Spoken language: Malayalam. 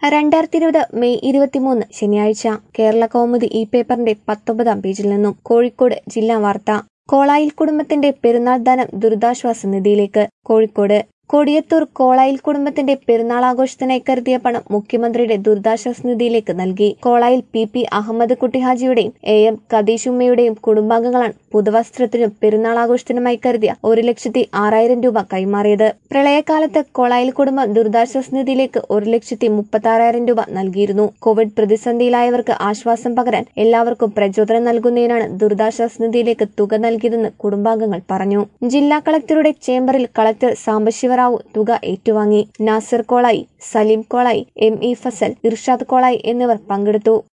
രണ്ടായിരത്തി ഇരുപത് മെയ് ഇരുപത്തിമൂന്ന് ശനിയാഴ്ച കേരള കൗമുദി ഈ പേപ്പറിന്റെ പത്തൊമ്പതാം പേജിൽ നിന്നും കോഴിക്കോട് ജില്ലാ വാർത്ത കോളായിൽ കുടുംബത്തിന്റെ പെരുന്നാൾ ധനം ദുരിതാശ്വാസ നിധിയിലേക്ക് കോഴിക്കോട് കൊടിയത്തൂർ കോളായിൽ കുടുംബത്തിന്റെ പെരുന്നാൾ ആഘോഷത്തിനായി കരുതിയ പണം മുഖ്യമന്ത്രിയുടെ ദുരിതാശ്വാസ നിധിയിലേക്ക് നൽകി കോളായിൽ പി പി അഹമ്മദ് കുട്ടി ഹാജിയുടെയും എ എം കദീഷുമ്മയുടെയും കുടുംബാംഗങ്ങളാണ് പുതുവസ്ത്രത്തിനും പെരുന്നാൾ ആഘോഷത്തിനുമായി കരുതിയ ഒരു ലക്ഷത്തി ആറായിരം രൂപ കൈമാറിയത് പ്രളയകാലത്ത് കോളായിൽ കുടുംബം ദുരിതാശ്വാസ നിധിയിലേക്ക് ഒരു ലക്ഷത്തി മുപ്പത്തി ആറായിരം രൂപ നൽകിയിരുന്നു കോവിഡ് പ്രതിസന്ധിയിലായവർക്ക് ആശ്വാസം പകരാൻ എല്ലാവർക്കും പ്രചോദനം നൽകുന്നതിനാണ് ദുരിതാശ്വാസ നിധിയിലേക്ക് തുക നൽകിയതെന്ന് കുടുംബാംഗങ്ങൾ പറഞ്ഞു ജില്ലാ കളക്ടറുടെ ചേംബറിൽ കളക്ടർ സാംബശിവറാവു തുക ഏറ്റുവാങ്ങി നാസിർ കോളായി സലീം കോളായി എം ഇ ഫസൽ ഇർഷാദ് കോളായി എന്നിവർ പങ്കെടുത്തു